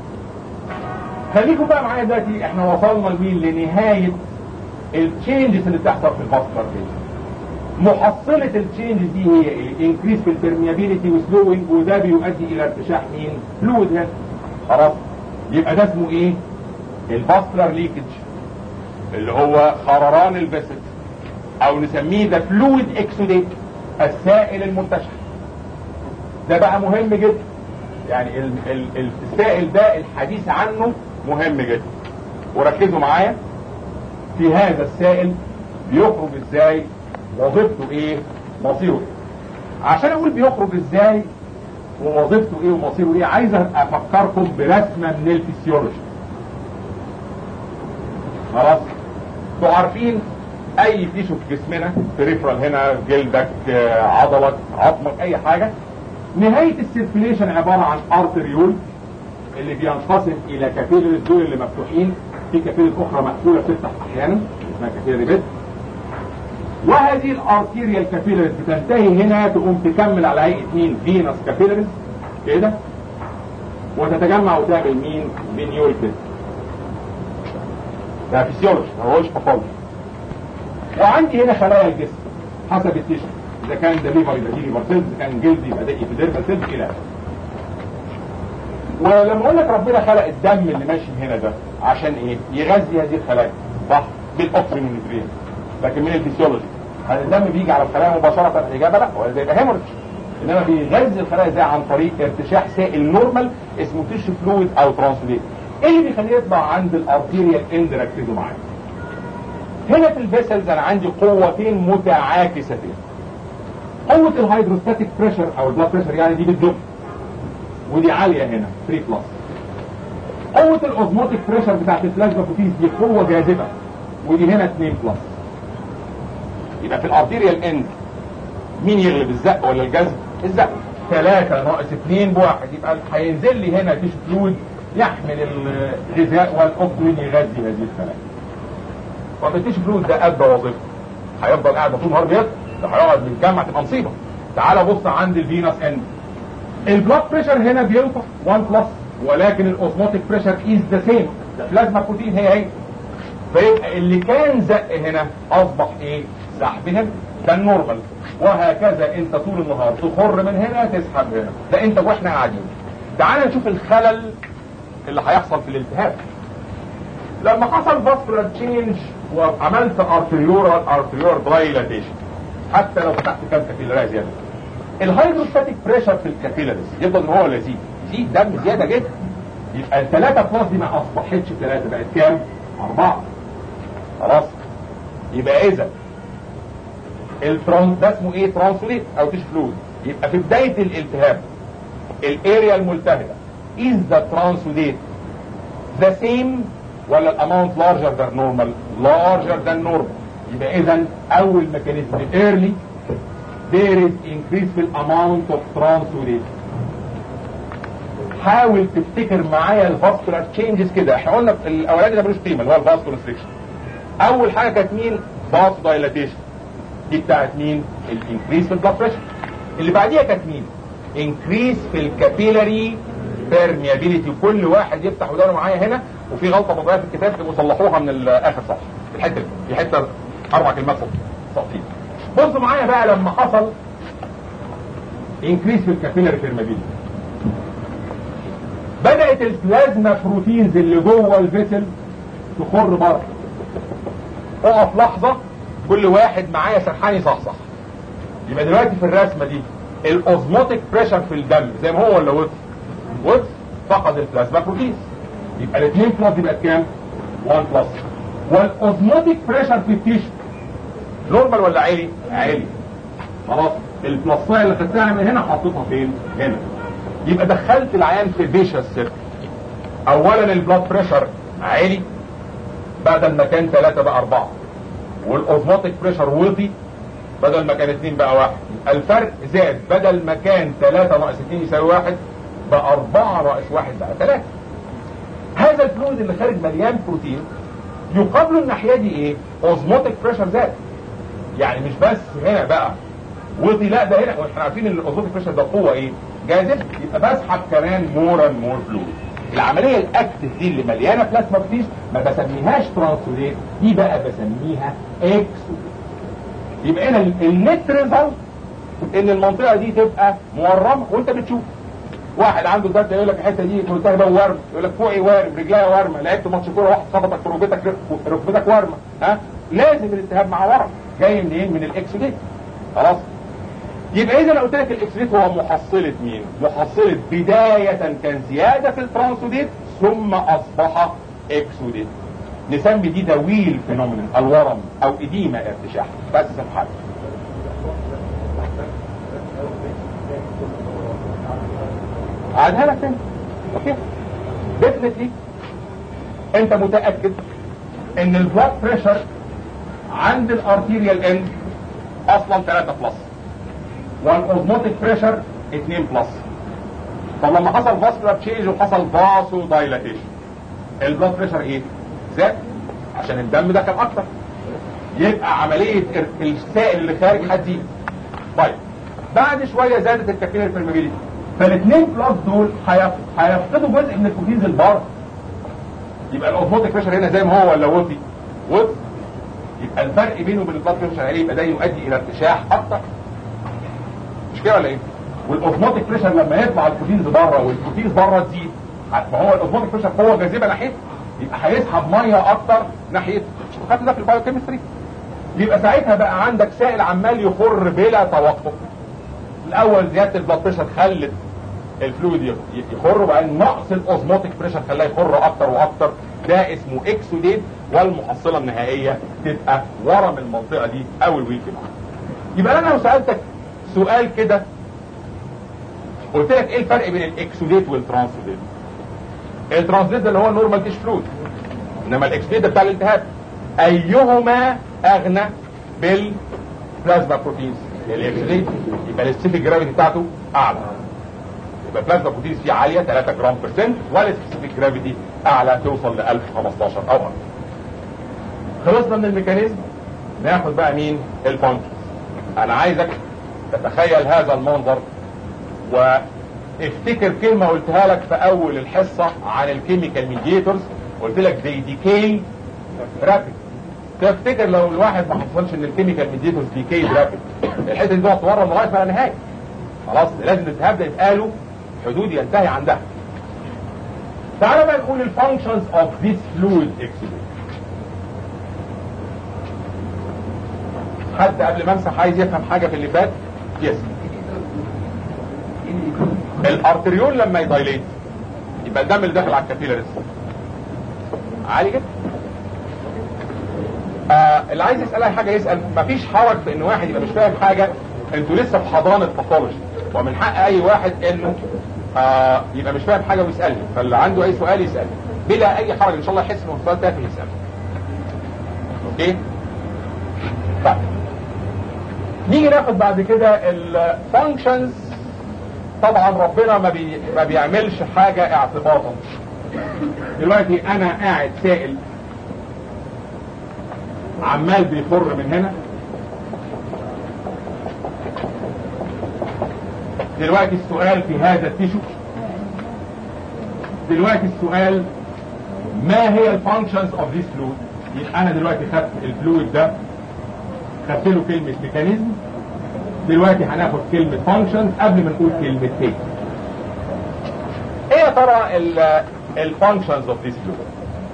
خليكم بقى معايا دلوقتي احنا وصلنا لمين لنهايه التشينجز اللي بتحصل في الفاسكولار فيز محصلة التشينجز دي هي ايه؟ انكريس في البرميابيليتي وسلوينج وده بيؤدي الى ارتشاح مين؟ فلويد هنا خلاص يبقى ده اسمه ايه؟ الفاسكولار ليكج اللي هو خرران الفيسل او نسميه ده فلويد اكسوديت السائل المرتشح ده بقى مهم جدا يعني ال ال السائل ده الحديث عنه مهم جدا وركزوا معايا في هذا السائل بيخرج ازاي وظيفته ايه مصيره ايه عشان اقول بيخرج ازاي ووظيفته ايه ومصيره ايه عايز افكركم برسمه من الفسيولوجي خلاص انتوا عارفين اي تيشو في جسمنا بريفرال هنا جلدك عضلك عظمك اي حاجه نهايه السيركيليشن عباره عن ارتريول اللي بينقسم الى كابيلرز دول اللي مفتوحين في كابيلرز اخرى مقفوله بتفتح احيانا اسمها كابيلري بيت وهذه الارتيريال كابيلرز بتنتهي هنا تقوم تكمل على هيئه مين فينس كابيلرز كده وتتجمع وتعمل مين فينيول كده ده فيسيولوجي ما هوش باثولوجي وعندي هنا خلايا الجسم حسب التيشو اذا كان ده ليفر يبقى دي ليفر سيلز اذا كان جلد يبقى ده ايبيديرمال سيلز الى اخره ولما اقول لك ربنا خلق الدم اللي ماشي هنا ده عشان ايه يغذي هذه الخلايا صح بالاكسجين والنيوتريين لكن من الفسيولوجي هل الدم بيجي على الخلايا مباشره الاجابه لا ولا زي هيموريدج انما بيغذي الخلايا ازاي عن طريق ارتشاح سائل نورمال اسمه تيشو فلويد او ترانسليت ايه اللي بيخليه يطلع عند الارتيريال اند ركزوا معايا هنا في الفيسلز انا عندي قوتين متعاكستين قوة الهيدروستاتيك بريشر او البلاد بريشر يعني دي بالدب ودي عالية هنا 3 بلس قوة الاوزموتيك بريشر بتاعت البلازما بروتيز دي قوة جاذبة ودي هنا 2 بلس يبقى في الارتيريال اند مين يغلب الزق ولا الجذب؟ الزق 3 ناقص 2 بواحد يبقى هينزل لي هنا تيشو فلويد يحمل الغذاء والاكسجين يغذي هذه الخلايا طب التيشو فلويد ده ادى وظيفته هيفضل قاعد طول النهار بيطلع ده هيقعد بيتجمع تبقى مصيبه تعال بص عند الفينس اند البلاد بريشر هنا بيرفع 1 بلس ولكن الاوزموتيك بريشر از ذا سيم البلازما بروتين هي هي فيبقى اللي كان زق هنا اصبح ايه سحب هنا ده النورمال وهكذا انت طول النهار تخر من هنا تسحب هنا ده انت واحنا قاعدين تعال نشوف الخلل اللي هيحصل في الالتهاب لما حصل فاسكولار تشينج وعملت ارتريورال ارتريور دايلاتيشن حتى لو فتحت كام كابيلاري زياده الهيدروستاتيك بريشر في الكابيلاريز يفضل ان هو ولا يزيد يزيد دم زياده جدا يبقى الثلاثه بلس دي ما اصبحتش ثلاثه بقت كام؟ اربعه خلاص يبقى اذا الترانس ده اسمه ايه ترانسوليت او تيش فلويد يبقى في بدايه الالتهاب الاريا الملتهبه is the translate the same ولا الاماونت larger than normal larger than normal يبقى اذا اول ميكانيزم early there is increase في الاماونت of translate حاول تفتكر معايا الفاسكولار تشينجز كده احنا قلنا الاولاني ده ملوش قيمه اللي هو الفاسكولار ريستريكشن اول حاجه كانت مين باس دايلاتيشن دي بتاعت مين الانكريس في البلاد بريشر اللي بعديها كانت مين انكريس في الكابيلاري بيرميابيليتي كل واحد يفتح ودانه معايا هنا وفي غلطه بطيئه في الكتاب تبقوا صلحوها من اخر صفحه في الحته دي في حته اربع كلمات ساقطين بصوا معايا بقى لما حصل انكريس في الكابيلاري بيرميابيليتي بدات البلازما بروتينز اللي جوه الفيسل تخر بره اقف لحظه كل واحد معايا سرحان يصحصح يبقى دلوقتي في الرسمه دي الاوزموتيك بريشر في الدم زي ما هو ولا وطي وطي فقد البلازما بروتينز يبقى الاثنين بلس يبقى كام 1 بلس والاوزموتيك بريشر في التيشو نورمال ولا عالي عالي خلاص البلصايه اللي خدتها من هنا حطيتها فين هنا يبقى دخلت العيان في فيشس سيركل اولا البلاد بريشر عالي بدل ما كان 3 بقى 4 والاوزموتيك بريشر وطي بدل ما كان 2 بقى 1 الفرق زاد بدل ما كان 3 ناقص 2 يساوي 1 بقى 4 ناقص 1 بقى 3 هذا الفلويد اللي خارج مليان بروتين يقابله الناحيه دي ايه اوزموتيك بريشر زاد يعني مش بس هنا بقى وطي لا ده هنا واحنا عارفين ان الاوزموتيك بريشر ده قوه ايه جاذب يبقى بسحب كمان مور اند مور فلويد العمليه الاكتف دي اللي مليانه بلازما بروتين ما بسميهاش ترانسوليت دي بقى بسميها اكسوديت يبقى هنا النت ريزلت ان المنطقه دي تبقى مورمه وانت بتشوف واحد عنده ضغط يقول لك الحته دي ملتهبه ورم يقول لك فوقي وارم رجليا ورمه لعبت ماتش كوره واحد خبطك في ركبتك ركبتك ورمه ها لازم الالتهاب مع ورم جاي منين من الاكسوديت خلاص يبقى اذا انا قلت لك الاكسوديت هو محصله مين محصله بدايه كان زياده في الترانسوديت ثم اصبح اكسوديت نسمي دي دويل فينومين الورم او اديمه ارتشاح بس الحل عادها لك تاني اوكي ديفنتلي انت متاكد ان البلاد بريشر عند الارتيريال اند اصلا 3 بلس والاوزموتيك بريشر 2 بلس طب لما حصل فاسكولار تشينج وحصل فاسو دايلاتيشن البلاد بريشر ايه؟ زاد عشان الدم دخل اكتر يبقى عمليه السائل اللي خارج هتزيد طيب بعد شويه زادت الكابيلاري بيرميبيليتي فالاثنين بلس دول هيفقدوا جزء من البروتينز البار يبقى الاوزموتيك بريشر هنا زي ما هو ولا وطي وطي يبقى الفرق بينه وبين البلاد بريشر عالي يبقى ده يؤدي الى ارتشاح اكتر مش كده ولا ايه؟ والاوزموتيك بريشر لما يطلع البروتينز بره والبروتينز بره تزيد ما هو الاوزموتيك بريشر قوه جاذبه ناحيته يبقى هيسحب ميه اكتر ناحيته مش خدت ده في البايوكيمستري يبقى ساعتها بقى عندك سائل عمال يخر بلا توقف الاول زياده البلاد بريشر خلت الفلويد يخر وبعدين نقص الاوزموتيك بريشر خلاه يخر اكتر واكتر ده اسمه اكسوديت والمحصله النهائيه تبقى ورا من المنطقه دي او الويك يبقى انا لو سالتك سؤال كده قلت لك ايه الفرق بين الاكسوديت والترانسوديت الترانسوديت ده اللي هو النورمال تيش فلويد انما الاكسوديت ده بتاع الالتهاب ايهما اغنى بالبلازما بروتينز الاكسوديت يبقى السبيسيفيك جرافيتي بتاعته اعلى يبقى البلازما بروتينز فيه عاليه 3 جرام بيرسنت والسبيسيفيك جرافيتي اعلى توصل ل 1015 او اكتر خلصنا من الميكانيزم ناخد بقى مين الفانكشنز انا عايزك تتخيل هذا المنظر وافتكر كلمة قلتها لك في اول الحصة عن الكيميكال ميديتورز قلت لك they decay rapid تفتكر لو الواحد ما حصلش ان الكيميكال ميديتورز decay rapid الحته دي تقعد تورم لغايه ما نهايه خلاص لازم الالتهاب ده يبقى له حدود ينتهي عندها تعالى بقى نقول الفانكشنز اوف ذيس فلويد اكسيدنت حد قبل ما امسح عايز يفهم حاجه في اللي فات يس الارتريول لما يدايليت يبقى الدم اللي داخل على الكابيلاريز عالي جدا آه اللي عايز يسال اي حاجه يسال مفيش حرج في ان واحد يبقى مش فاهم حاجه انتوا لسه في حضانه باثولوجي ومن حق اي واحد انه آه يبقى مش فاهم حاجه ويسالني فاللي عنده اي سؤال يسالني بلا اي حرج ان شاء الله يحس انه سؤال تافه يساله اوكي طيب نيجي ناخد بعد كده الفانكشنز طبعا ربنا ما, بي ما بيعملش حاجة اعتباطا دلوقتي انا قاعد سائل عمال بيخر من هنا دلوقتي السؤال في هذا التيشو دلوقتي السؤال ما هي الفانكشنز اوف ذيس فلويد يبقى انا دلوقتي خدت الفلويد ده خدت له كلمة ميكانيزم دلوقتي هناخد كلمة فانكشنز قبل ما نقول كلمة تيك ايه يا ترى الفانكشنز اوف ذيس فلويد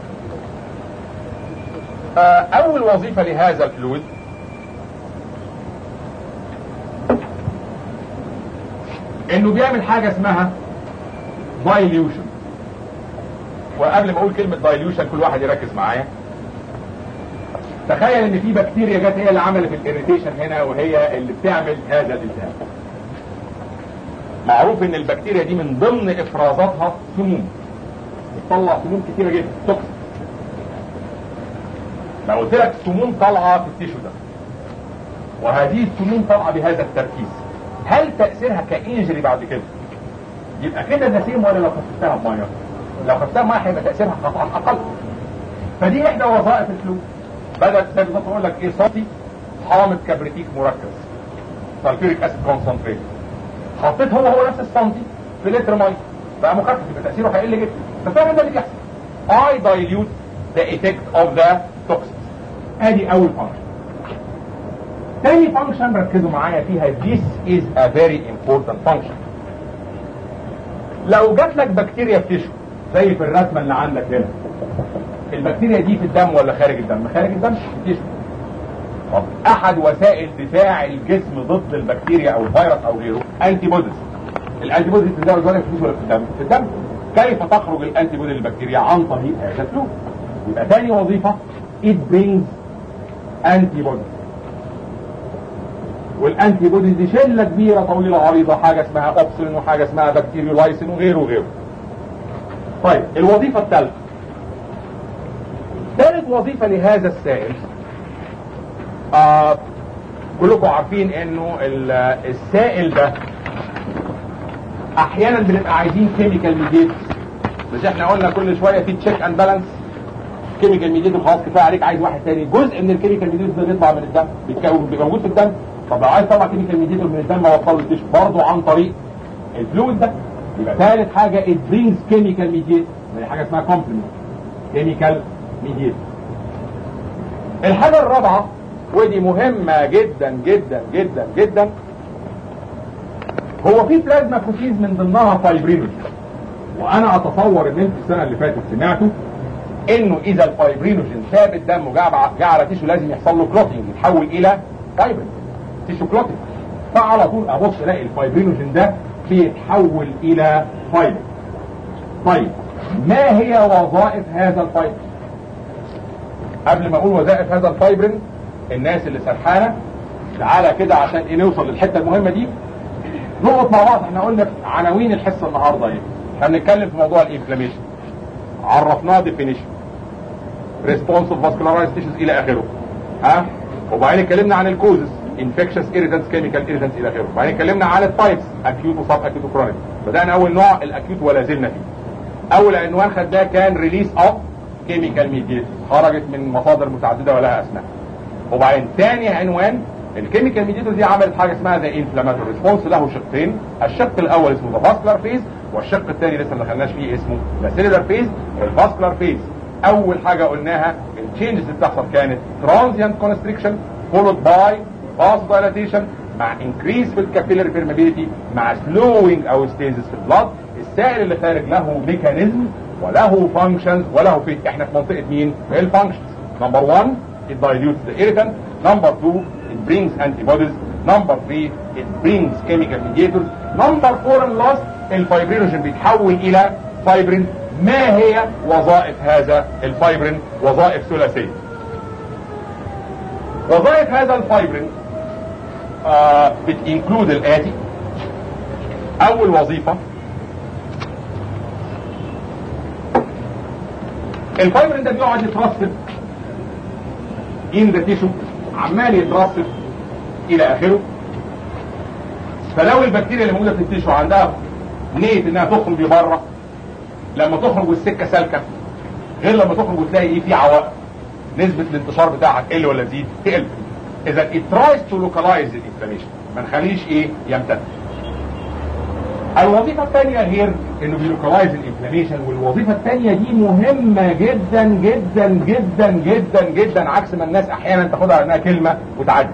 اول وظيفة لهذا الفلويد انه بيعمل حاجة اسمها دايليوشن وقبل ما اقول كلمة دايليوشن كل واحد يركز معايا تخيل ان في بكتيريا جت هي اللي عملت الاريتيشن هنا وهي اللي بتعمل هذا الالتهاب معروف ان البكتيريا دي من ضمن افرازاتها سموم بتطلع سموم كتيره جدا توكسيك لو قلت لك سموم طالعه في التيشو ده وهذه السموم طالعه بهذا التركيز هل تاثيرها كانجري بعد كده يبقى كده نسيم ولا لو خففتها بميه لو خففتها بميه هيبقى تاثيرها قطعا اقل فدي احدى وظائف الفلوس بدل زي بالظبط اقول لك ايه صوتي حامض كبريتيك مركز سلفيريك اسيد كونسنتريت حطيت هو هو نفس السنتي في لتر ميه بقى مخفف يبقى تاثيره هيقل جدا ففعلا ده اللي بيحصل I dilute the effect of the toxins ادي اول فانكشن تاني فانكشن ركزوا معايا فيها this is a very important function لو جات لك بكتيريا في تشو زي في الرسمه اللي عندك هنا البكتيريا دي في الدم ولا خارج الدم خارج الدم في الجسم طب احد وسائل دفاع الجسم ضد البكتيريا او الفيروس او غيره انتي بوديز الانتي بوديز في الدم ولا في الجسم ولا في الدم في الدم كيف تخرج الانتي بودي للبكتيريا عن طريق هذا الفلويد يبقى ثاني وظيفه it brings انتي بوديز والانتي بوديز دي شله كبيره طويله عريضه حاجه اسمها اوبسلين وحاجه اسمها بكتيريولايسين وغيره وغيره طيب الوظيفه الثالثه ثالث وظيفة لهذا السائل آه كلكم عارفين انه السائل ده احيانا بنبقى عايزين كيميكال ميديتورز مش احنا قلنا كل شويه في تشيك اند بالانس كيميكال ميديتور خلاص كفايه عليك عايز واحد تاني جزء من الكيميكال ميديتور ده بيطلع من الدم بيتكون بيبقى موجود في الدم طب لو عايز تطلع كيميكال ميديتور من الدم اوصله للتيشو برضه عن طريق الفلويد ده يبقى ثالث حاجه it brings chemical mediator زي حاجه اسمها complement كيميكال ميديتور الحاجة الرابعة ودي مهمة جدا جدا جدا جدا هو في بلازما بروتينز من ضمنها فايبرينوجين وانا اتصور ان انتوا السنة اللي فاتت سمعتوا انه اذا الفايبرينوجين ساب الدم وجاء على تيشو لازم يحصل له كلوتنج يتحول الى فايبرين تيشو كلوتنج فعلى طول ابص الاقي الفايبرينوجين ده بيتحول الى فايبر طيب ما هي وظائف هذا الفايبر قبل ما اقول وظائف هذا الفايبرين الناس اللي سرحانه تعالى كده عشان ايه نوصل للحته المهمه دي نقط مع بعض احنا قلنا عناوين الحصه النهارده ايه احنا بنتكلم في موضوع الانفلاميشن عرفناه ديفينيشن ريسبونسيف فاسكولارايز تيشوز الى اخره ها وبعدين اتكلمنا عن الكوزز انفكشس ايريتنس كيميكال ايريتنس الى اخره وبعدين اتكلمنا عن التايبس اكيوت وسب اكيوت وكرونيك بدانا اول نوع الاكيوت ولا زلنا فيه اول عنوان خدناه كان ريليس اوف كيميكال ميديت خرجت من مصادر متعدده ولها اسماء وبعدين ثاني عنوان الكيميكال ميديتور دي عملت حاجه اسمها ذا انفلاماتوري ريسبونس له شقين الشق الاول اسمه ذا فاسكولار فيز والشق الثاني لسه ما دخلناش فيه اسمه ذا سيلولار فيز والفاسكولار فيز اول حاجه قلناها التشينجز اللي بتحصل كانت ترانزيانت كونستريكشن فولود باي فاست دايلاتيشن مع انكريز في الكابيلاري بيرمابيليتي مع سلوينج او ستيزس في البلاد السائل اللي خارج له ميكانيزم وله فانكشنز وله في احنا في منطقه مين؟ الفانكشنز نمبر 1 it dilutes the irritant number 2 it brings antibodies number 3 it brings chemical mediators number 4 and last الفايبرينوجين بيتحول الى فايبرين ما هي وظائف هذا الفايبرين وظائف ثلاثيه وظائف هذا الفايبرين آه بتنكلود الاتي اول وظيفه الفايبرين ده بيقعد يترسب ان ذا تيشو عمال يترسب الى اخره فلو البكتيريا اللي موجوده في التيشو عندها نيه انها تخرج بره لما تخرج والسكه سالكه غير لما تخرج وتلاقي ايه في عوائق نسبه الانتشار بتاعها تقل ولا تزيد تقل اذا it tries to localize the inflammation ما نخليش ايه يمتد الوظيفه الثانيه غير انه بيلوكلايز الانفلاميشن والوظيفه الثانيه دي مهمه جدا جدا جدا جدا جدا عكس ما الناس احيانا تاخدها على انها كلمه وتعدي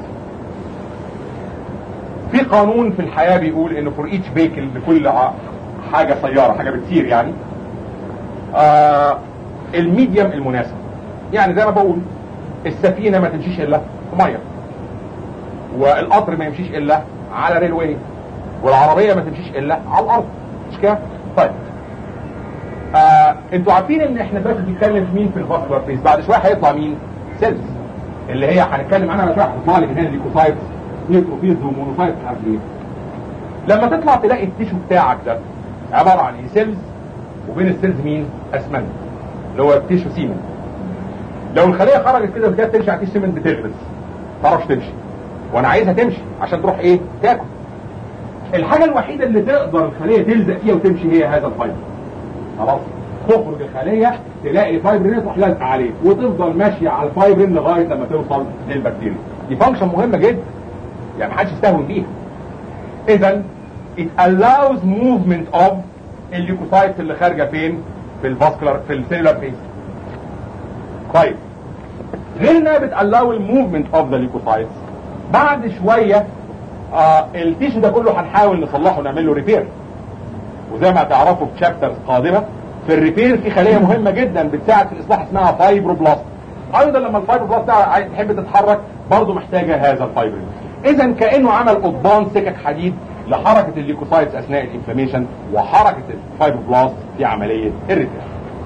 في قانون في الحياه بيقول انه فور ايتش فيكل لكل حاجه سياره حاجه بتسير يعني آه الميديم المناسب يعني زي ما بقول السفينه ما تمشيش الا في ميه والقطر ما يمشيش الا على ريلوي والعربيه ما تمشيش الا على الارض مش كده طيب آه انتوا عارفين ان احنا دلوقتي بنتكلم في مين في الفاسكولار فيز بعد شويه هيطلع مين سيلز اللي هي هنتكلم عنها بعد شويه هتطلع لك هنا ليكوسايتس نيوتروفيلز ومونوسايتس مش عارف ايه لما تطلع تلاقي التيشو بتاعك ده عباره عن ايه سيلز وبين السيلز مين اسمنت اللي هو التيشو سيمن لو الخليه خرجت كده وجت تمشي على التيشو سيمن بتغرز ما تعرفش تمشي وانا عايزها تمشي عشان تروح ايه تاكل الحاجه الوحيده اللي تقدر الخليه تلزق فيها وتمشي هي هذا الفايبر خلاص تخرج الخليه تلاقي فايبرين تروح لازقه عليه وتفضل ماشيه على الفايبرين لغايه لما توصل للبكتيريا دي فانكشن مهمه جدا يعني محدش يستهون بيها اذا it allows movement of الليكوسايتس اللي خارجه فين في الفاسكولار في السيلولار فيز طيب غير انها بتالاو الموفمنت اوف ذا ليكوسايتس بعد شويه آه التيشو ده كله هنحاول نصلحه ونعمل له ريبير وزي ما هتعرفوا في تشابترز قادمه في الريبير في خليه مهمه جدا بتساعد في الاصلاح اسمها فايبروبلاست ايضا لما الفايبروبلاست تحب تتحرك برضه محتاجه هذا الفايبرين اذا كانه عمل قضبان سكك حديد لحركه الليكوسايتس اثناء الانفلاميشن وحركه الفايبروبلاست في عمليه الريبير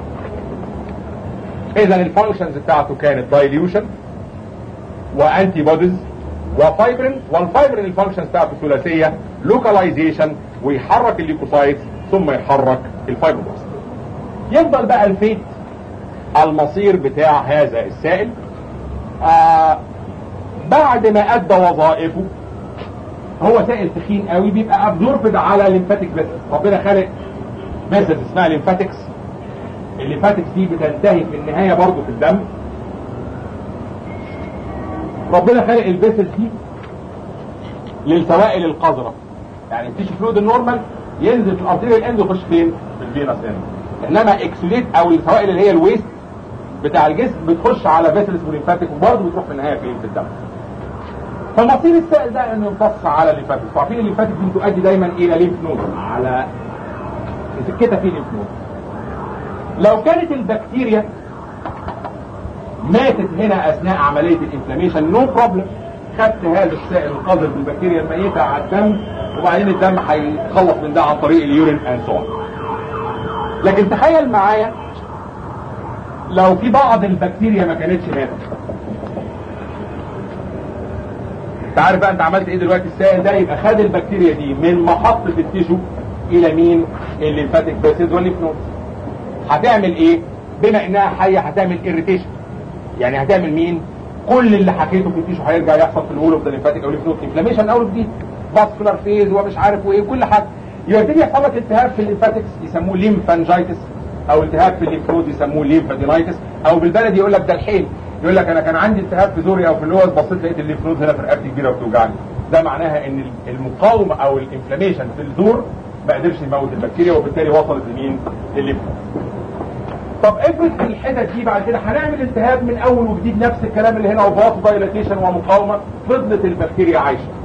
اذا الفانكشنز بتاعته كانت دايليوشن وانتي بوديز وفايبرين والفايبرين الفانكشنز بتاعته ثلاثيه لوكاليزيشن ويحرك الليكوسايتس ثم يحرك الفايبروبلاست يفضل بقى الفيت المصير بتاع هذا السائل آه بعد ما ادى وظائفه هو سائل تخين قوي بيبقى ابزوربد على ليمفاتيك بس ربنا خلق ميثود اسمها ليمفاتكس الليمفاتكس دي بتنتهي في النهايه برضه في الدم ربنا خلق الفيسل دي للسوائل القذره يعني التيشو فلويد النورمال ينزل في الارتيريال اند ويخش فين في الفينس اند انما اكسوليت او السوائل اللي هي الويست بتاع الجسم بتخش على فيسلز وليمفاتيك وبرضه بتروح في النهايه فين في الدم فمصير السائل ده انه يمتص على الليمفاتيك عارفين الليمفاتيك دي تؤدي دايما الى ليمف نود على سكتها في ليمف نود لو كانت البكتيريا ماتت هنا اثناء عمليه الانفلاميشن نو بروبلم خدت هذا السائل القذر بالبكتيريا الميته على الدم وبعدين الدم هيتخلص من ده عن طريق اليورين اند سو لكن تخيل معايا لو في بعض البكتيريا ما كانتش ماتت انت عارف بقى انت عملت ايه دلوقتي السائل ده يبقى خد البكتيريا دي من محطة التيشو الى مين الليمفاتيك باسيد والليف نود هتعمل ايه بما انها حية هتعمل اريتيشن يعني هتعمل مين كل اللي حكيته في التيشو هيرجع يحصل في الول اوف ذا ليمفاتيك او ليف نود انفلاميشن او جديد فاسكولار فيز ومش عارف وايه كل حاجه يبقى يبتدي يحصل لك التهاب في الليمفاتكس يسموه ليمفانجايتس او التهاب في الليمف نود يسموه ليمفادينايتس او بالبلدي يقول لك ده الحيل يقول لك انا كان عندي التهاب في زوري او في اللوز بصيت لقيت الليمف نود هنا في رقبتي كبيره وبتوجعني ده معناها ان المقاومه او الانفلاميشن في الزور ما قدرش يموت البكتيريا وبالتالي وصلت لمين للليمف طب افرض في الحتت دي بعد كده هنعمل التهاب من اول وجديد نفس الكلام اللي هنا وفاس دايلاتيشن ومقاومه فضلت البكتيريا عايشه